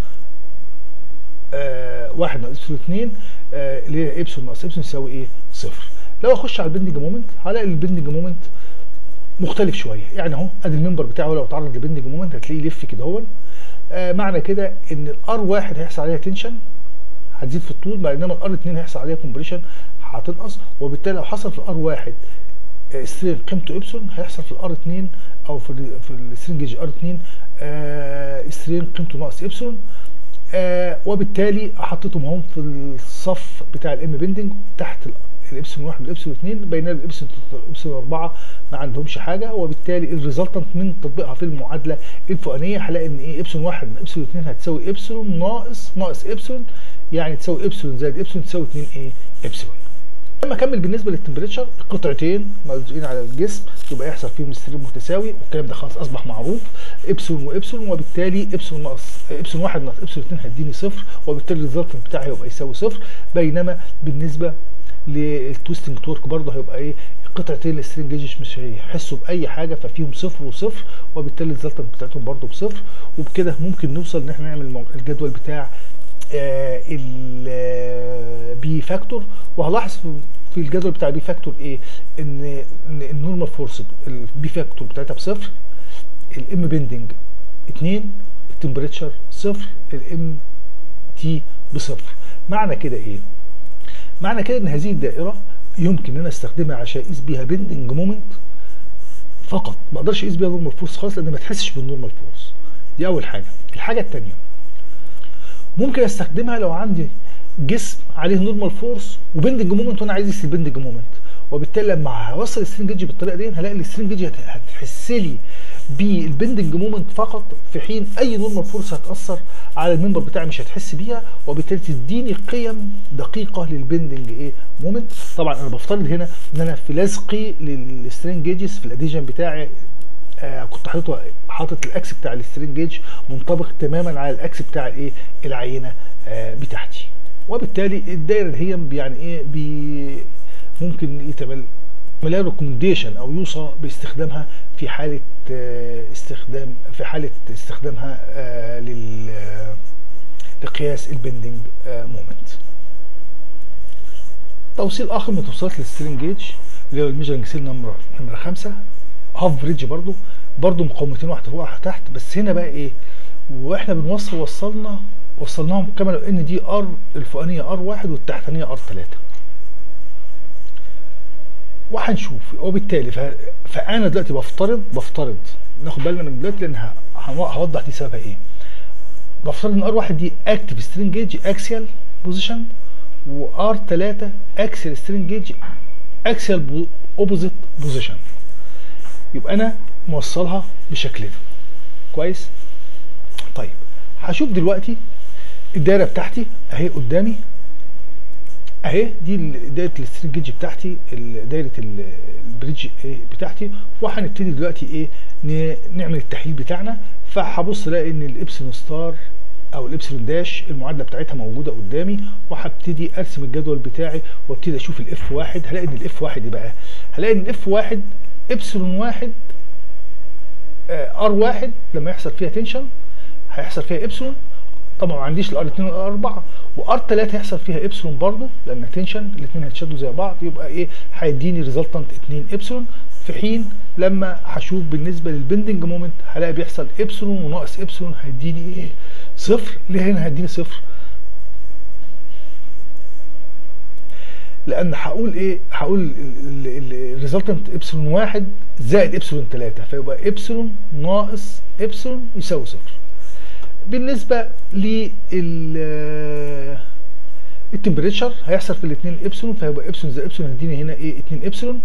آه واحد ناقص ابسلون اتنين آه اللي هي ابسلون ناقص ابسلون يساوي ايه؟ صفر. لو اخش على البندنج مومنت هلاقي البندنج مومنت مختلف شويه يعني اهو ادي الممبر بتاعه لو اتعرض لبندنج مومنت هتلاقيه يلف كده اهو آه معنى كده ان الار واحد هيحصل عليها تنشن هتزيد في الطول بينما الار 2 هيحصل عليها كومبريشن هتنقص وبالتالي لو حصل في الار واحد سترين قيمته ابسلون هيحصل في الار 2 او في ال في السترين جيج ار 2 آه سترين قيمته ناقص ابسلون آه وبالتالي حطيتهم هم في الصف بتاع الام بندنج تحت الابسلون 1 والابسلون 2 بينما الابسلون الابسلون 4 ما عندهمش حاجه وبالتالي الريزلتنت من تطبيقها في المعادله الفوقانيه هلاقي ان ايه ابسلون 1 من ابسلون 2 هتساوي ابسلون ناقص ناقص ابسلون يعني تساوي ابسلون زائد ابسلون تساوي 2 ايه ابسلون لما اكمل بالنسبه للتمبريتشر القطعتين ملزوقين على الجسم يبقى يحصل فيهم ستريم متساوي والكلام ده خلاص اصبح معروف ابسلون وابسلون وبالتالي ابسلون ناقص ابسلون 1 ناقص ابسلون 2 هيديني صفر وبالتالي الريزلتنت بتاعي هيبقى يساوي صفر بينما بالنسبه للتويستنج تورك برضه هيبقى ايه قطعتين السترينج جيجز مش هيحسوا باي حاجه ففيهم صفر وصفر وبالتالي الريزلتنت بتاعتهم برضه بصفر وبكده ممكن نوصل ان احنا نعمل الجدول بتاع آه البي فاكتور وهلاحظ في الجدول بتاع البي فاكتور ايه ان ان النورمال فورس البي فاكتور بتاعتها بصفر الام بندنج 2 التمبريتشر صفر الام تي بصفر معنى كده ايه معنى كده ان هذه الدائره يمكن ان انا استخدمها عشان اقيس بيها بندنج مومنت فقط ما اقدرش اقيس بيها نورمال فورس خالص لان ما تحسش بالنورمال فورس دي اول حاجه الحاجه الثانيه ممكن استخدمها لو عندي جسم عليه نورمال فورس وبندنج مومنت وانا عايز اقيس البندنج مومنت وبالتالي لما هوصل السترين جيج بالطريقه دي هلاقي السترين جيج هتحس لي بالبندنج مومنت فقط في حين اي نورمال فورس هتاثر على المنبر بتاعي مش هتحس بيها وبالتالي تديني قيم دقيقه للبندنج ايه مومنت طبعا انا بفترض هنا ان انا في لزقي للسترين جيجز في الاديشن بتاعي آه كنت حاطط حاطط الاكس بتاع السترين جيج منطبق تماما على الاكس بتاع الايه العينه آه بتاعتي وبالتالي الدايره اللي هي يعني ايه بي ممكن يتعمل لها ريكومنديشن او يوصى باستخدامها في حاله آه استخدام في حاله استخدامها آه لل لقياس البندنج آه مومنت توصيل اخر من توصيلات السترين جيج اللي هو الميجرنج سيل نمبر نمره 5 هاف بريدج برضو برضو مقاومتين واحده فوق واحده تحت بس هنا بقى ايه واحنا بنوصل وصلنا وصلناهم كما لو ان دي ار الفوقانيه ار واحد والتحتانيه ار 3 وهنشوف وبالتالي فانا دلوقتي بفترض بفترض ناخد بالنا من دلوقتي لان هوضح دي سببها ايه بفترض ان ار واحد دي اكتف سترينج جيج اكسيال بوزيشن وار 3 اكسيال سترينج جيج اكسيال اوبوزيت بوزيشن يبقى انا موصلها بالشكل ده كويس طيب هشوف دلوقتي الدايره بتاعتي اهي قدامي اهي دي دايره السترينج جيج بتاعتي دايره البريدج بتاعتي وهنبتدي دلوقتي ايه نعمل التحليل بتاعنا فهبص الاقي ان الابسلون ستار او الابسلون داش المعادله بتاعتها موجوده قدامي وهبتدي ارسم الجدول بتاعي وابتدي اشوف الاف واحد هلاقي ان الاف واحد ايه بقى هلاقي ان الاف واحد ابسلون واحد ار واحد لما يحصل فيها تنشن هيحصل فيها ابسلون طبعا ما عنديش الار 2 والار 4 وار 3 هيحصل فيها ابسلون برضه لان تنشن الاثنين هيتشدوا زي بعض يبقى ايه هيديني ريزلتنت 2 ابسلون في حين لما هشوف بالنسبه للبندنج مومنت هلاقي بيحصل ابسلون وناقص ابسلون هيديني ايه صفر ليه هنا هيديني صفر لان هقول ايه هقول الريزلتنت ابسلون واحد زائد ابسلون 3 فيبقى ابسلون ناقص ابسلون يساوي صفر بالنسبه لل التمبريتشر هيحصل في الاثنين ابسلون فيبقى ابسلون زائد ابسلون هيديني هنا ايه 2 ابسلون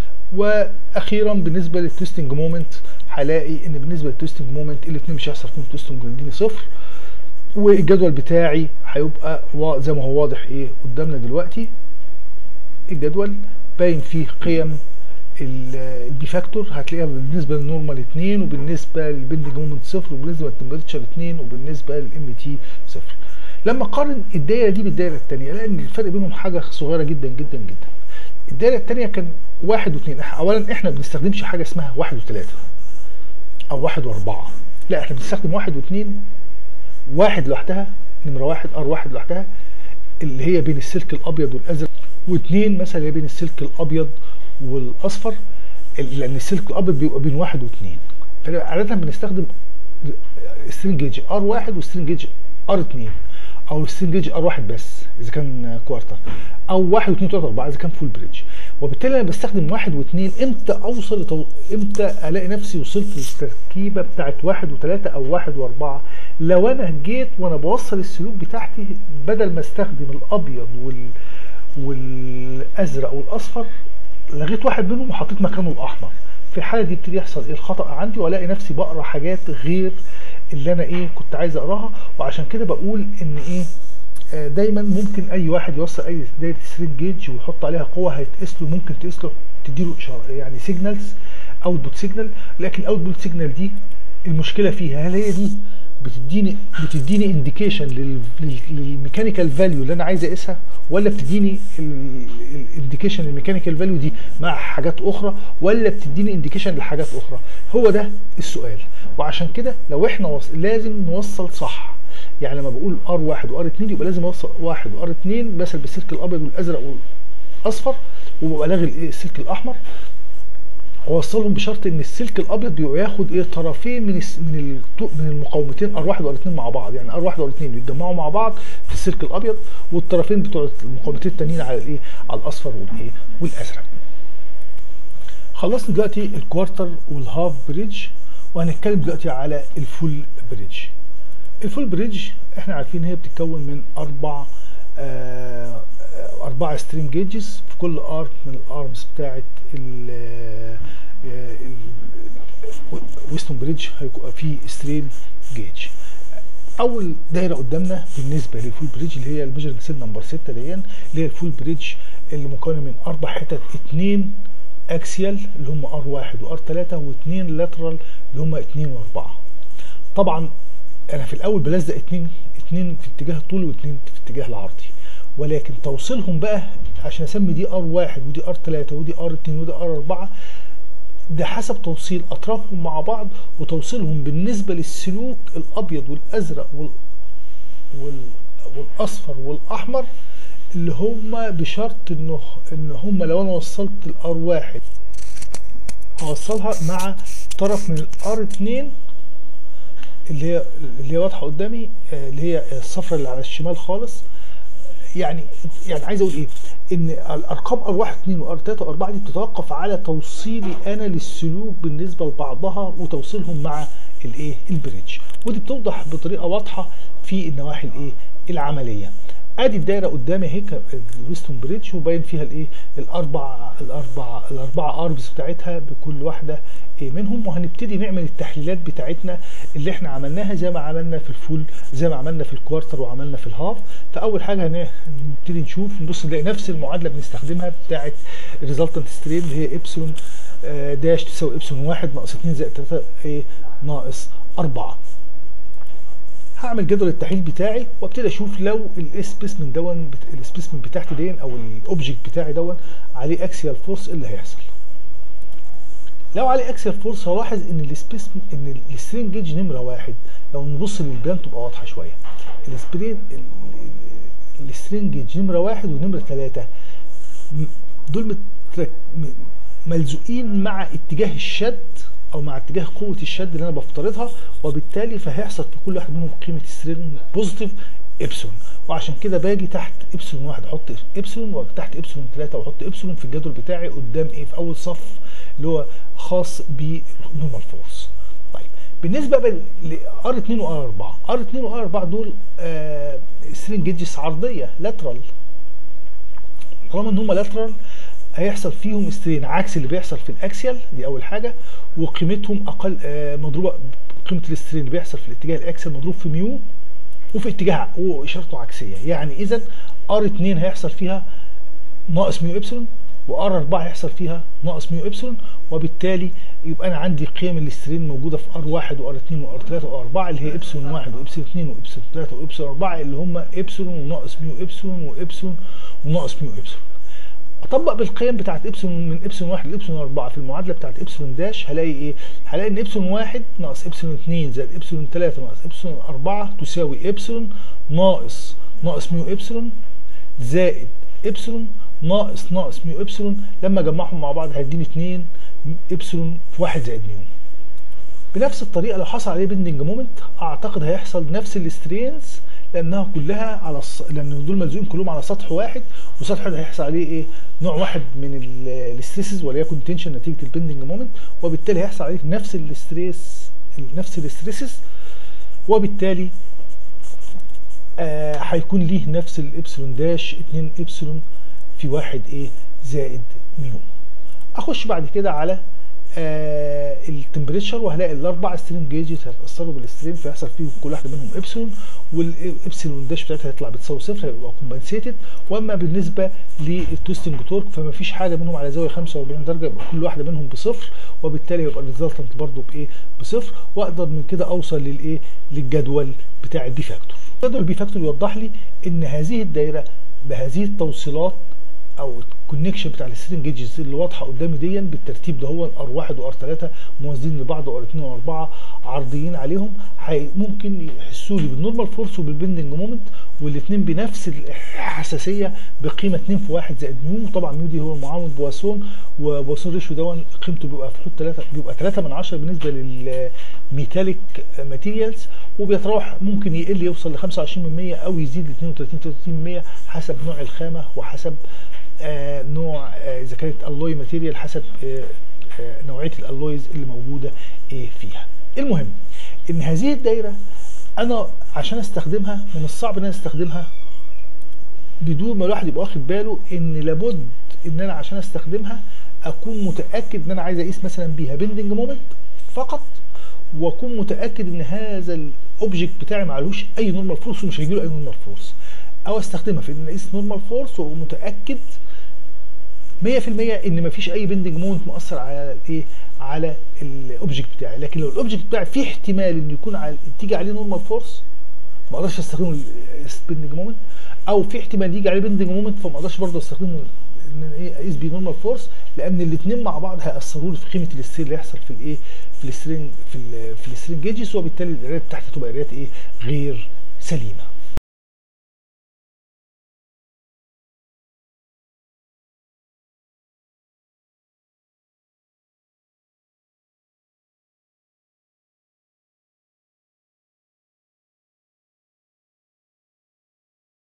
واخيرا بالنسبه للتويستنج مومنت هلاقي ان بالنسبه للتويستنج مومنت الاثنين مش هيحصل فيهم تويستنج هيديني صفر والجدول بتاعي هيبقى زي ما هو واضح ايه قدامنا دلوقتي الجدول باين فيه قيم البي فاكتور هتلاقيها بالنسبه للنورمال 2 وبالنسبه للبندنج مومنت 0 وبالنسبه للتمبريتشر 2 وبالنسبه للام تي 0 لما اقارن الدايره دي بالدايره الثانيه لان الفرق بينهم حاجه صغيره جدا جدا جدا الدايره الثانيه كان واحد واثنين اولا احنا ما بنستخدمش حاجه اسمها واحد وثلاثه او واحد واربعه لا احنا بنستخدم واحد واثنين واحد لوحدها نمره واحد ار واحد لوحدها اللي هي بين السلك الابيض والازرق واثنين مثلا بين السلك الابيض والاصفر لان السلك الابيض بيبقى بين واحد واثنين فعاده بنستخدم سترينج جيج ار واحد وسترينج جيج ار اثنين او سترينج جيج ار واحد بس اذا كان كوارتر او واحد واثنين ثلاثه اربعه اذا كان فول بريدج وبالتالي انا بستخدم واحد واثنين امتى اوصل لتو... امتى الاقي نفسي وصلت للتركيبه بتاعت واحد وثلاثه او واحد واربعه لو انا جيت وانا بوصل السلوك بتاعتي بدل ما استخدم الابيض وال والازرق والاصفر لغيت واحد منهم وحطيت مكانه الاحمر في الحاله دي يبتدي يحصل ايه الخطا عندي والاقي نفسي بقرا حاجات غير اللي انا ايه كنت عايز اقراها وعشان كده بقول ان ايه آه دايما ممكن اي واحد يوصل اي دايره سترينج جيج ويحط عليها قوه هيتقيس له ممكن تقيس له تديله اشاره يعني سيجنالز اوتبوت سيجنال لكن الاوتبوت سيجنال دي المشكله فيها هل هي دي بتديني بتديني انديكيشن للميكانيكال فاليو اللي انا عايز اقيسها ولا بتديني الانديكيشن للميكانيكال فاليو دي مع حاجات اخرى ولا بتديني انديكيشن لحاجات اخرى هو ده السؤال وعشان كده لو احنا وص... لازم نوصل صح يعني لما بقول ار واحد وار اتنين يبقى لازم اوصل واحد وار اتنين مثلا بالسلك الابيض والازرق والاصفر وببقى لاغي السلك الاحمر اوصلهم بشرط ان السلك الابيض بيبقى ياخد ايه طرفين من من من المقاومتين ار واحد وار اتنين مع بعض يعني ار واحد وار اتنين بيتجمعوا مع بعض في السلك الابيض والطرفين بتوع المقاومتين التانيين على الايه على الاصفر والايه والازرق خلصنا دلوقتي الكوارتر والهاف بريدج وهنتكلم دلوقتي على الفول بريدج الفول بريدج احنا عارفين هي بتتكون من اربع آه، آه، أربعة سترين جيجز في كل ارم من الارمز بتاعت ال ويستون بريدج هيكون فيه سترين جيج اول دايره قدامنا بالنسبه للفول بريدج اللي هي الميجرنج سيل نمبر 6 دي اللي هي الفول بريدج اللي مكونه من اربع حتت اتنين اكسيال اللي هم ار 1 وار 3 واثنين لاترال اللي هم 2 و4 طبعا انا في الاول بلزق اتنين اتنين في اتجاه الطول واتنين في اتجاه العرضي ولكن توصيلهم بقى عشان اسمي دي ار 1 ودي ار 3 ودي ار 2 ودي ار 4 ده حسب توصيل اطرافهم مع بعض وتوصيلهم بالنسبه للسلوك الابيض والازرق وال... وال... والاصفر والاحمر اللي هم بشرط انه ان هم لو انا وصلت الار 1 هوصلها مع طرف من الار 2 اللي هي اللي هي واضحه قدامي آه، اللي هي الصفرة اللي على الشمال خالص يعني يعني عايز اقول ايه ان الارقام ار 1 2 وار 3 وار 4 دي بتتوقف على توصيلي انا للسلوك بالنسبه لبعضها وتوصيلهم مع الايه البريدج ودي بتوضح بطريقه واضحه في النواحي الايه العمليه ادي الدايره قدامي اهي الويستون بريدج وباين فيها الايه الاربع الاربع الاربع اربز بتاعتها بكل واحده ايه منهم وهنبتدي نعمل التحليلات بتاعتنا اللي احنا عملناها زي ما عملنا في الفول زي ما عملنا في الكوارتر وعملنا في الهاف فاول حاجه هنبتدي نشوف نبص نلاقي نفس المعادله بنستخدمها بتاعت الريزلتنت سترين اللي هي ابسلون آه، داش تساوي ابسلون 1 ناقص 2 زائد 3 ايه ناقص 4 هعمل جدول التحليل بتاعي وابتدي اشوف لو السبيسمن دون السبيسمن بتاعتي دي او الاوبجكت بتاعي دون عليه اكسيال فورس ايه اللي هيحصل لو عليه اكسيال فورس هلاحظ ان السبيسمن ان السترين جيج نمره واحد لو نبص للبيان تبقى واضحه شويه السبرين السترين جيج نمره واحد ونمره ثلاثه دول مترك ملزوقين مع اتجاه الشد او مع اتجاه قوه الشد اللي انا بفترضها وبالتالي فهيحصل في كل واحد منهم قيمه سترين بوزيتيف ابسلون وعشان كده باجي تحت ابسلون واحد احط ابسلون وتحت ابسلون ثلاثه واحط ابسلون في الجدول بتاعي قدام ايه في اول صف اللي هو خاص بالنورمال فورس طيب بالنسبه بقى ل ار 2 وار 4 ار 2 وار 4 دول آه سترين جيجز عرضيه لاترال طالما ان هم لاترال هيحصل فيهم سترين عكس اللي بيحصل في الاكسيال دي اول حاجه وقيمتهم اقل آه مضروبه قيمه السترين اللي بيحصل في الاتجاه الاكسيال مضروب في ميو وفي اتجاه واشارته عكسيه يعني اذا ار 2 هيحصل فيها ناقص ميو ابسلون وار 4 هيحصل فيها ناقص ميو ابسلون وبالتالي يبقى انا عندي قيم الاسترين موجوده في ار 1 وار 2 وار 3 وار 4 اللي هي ابسلون 1 وابسلون 2 وابسلون 3 وابسلون 4 اللي هم ابسلون وناقص ميو ابسلون وابسلون وناقص ميو ابسلون اطبق بالقيم بتاعت ابسلون من ابسلون 1 لابسلون 4 في المعادله بتاعت ابسلون داش هلاقي ايه؟ هلاقي ان ابسلون 1 ناقص ابسلون 2 زائد ابسلون 3 ناقص ابسلون 4 تساوي ابسلون ناقص ناقص ميو ابسلون زائد ابسلون ناقص ناقص ميو ابسلون لما اجمعهم مع بعض هيديني 2 ابسلون في 1 زائد ميو بنفس الطريقه لو حصل عليه بندنج مومنت اعتقد هيحصل نفس السترينز لانها كلها على الص... لان دول ملزوقين كلهم على سطح واحد وسطح واحد هيحصل عليه ايه نوع واحد من الستريسز وليكن تنشن نتيجه البندنج مومنت وبالتالي هيحصل عليه نفس الستريس نفس الستريسز وبالتالي آه هيكون ليه نفس الابسلون داش 2 ابسلون في واحد ايه زائد ميو اخش بعد كده على آه التمبريتشر وهلاقي الاربع سترين جيجز هيتاثروا بالسترين فيحصل فيهم كل واحده منهم ابسلون والابسلون داش بتاعتها هيطلع بتساوي صفر هيبقى كومبنسيتد واما بالنسبه للتويستنج تورك فما فيش حاجه منهم على زاويه 45 درجه يبقى كل واحده منهم بصفر وبالتالي يبقى الريزلتنت برضو بايه بصفر واقدر من كده اوصل للايه للجدول بتاع البي فاكتور جدول البي فاكتور يوضح لي ان هذه الدايره بهذه التوصيلات او الكونكشن بتاع السترين جيجز اللي واضحه قدامي دي بالترتيب ده هو ار 1 وار 3 موازين لبعض وار 2 وار 4 عرضيين عليهم ممكن يحسوا لي بالنورمال فورس وبالبندنج مومنت والاثنين بنفس الحساسيه بقيمه 2 في 1 زائد ميو طبعا ميو دي هو معامل بواسون وبواسون ريشيو دون قيمته بيبقى في حدود 3 بيبقى 3 من 10 بالنسبه للميتاليك ماتيريالز وبيتراوح ممكن يقل يوصل ل 25% او يزيد ل 32 33% حسب نوع الخامه وحسب آه نوع آه اذا كانت الوي ماتيريال حسب آه نوعيه الالويز اللي موجوده فيها المهم ان هذه الدايره انا عشان استخدمها من الصعب ان انا استخدمها بدون ما الواحد يبقى واخد باله ان لابد ان انا عشان استخدمها اكون متاكد ان انا عايز اقيس مثلا بيها بندنج مومنت فقط واكون متاكد ان هذا الاوبجكت بتاعي معلوش اي نورمال فورس ومش هيجيله اي نورمال فورس او استخدمها في ان اقيس نورمال فورس ومتاكد 100% ان مفيش اي بندنج مومنت مؤثر على الايه على الاوبجكت بتاعي لكن لو الاوبجكت بتاعي فيه احتمال ان يكون على تيجي عليه نورمال فورس ما اقدرش استخدمه البندنج مومنت او في احتمال يجي عليه بندنج مومنت فما اقدرش برضه استخدمه ان ايه اقيس بيه نورمال فورس لان الاثنين مع بعض هياثروا لي في قيمه السترين اللي هيحصل في الايه في السترين في ال في السترين جيجز وبالتالي القرايات بتاعتي تبقى قرايات ايه غير سليمه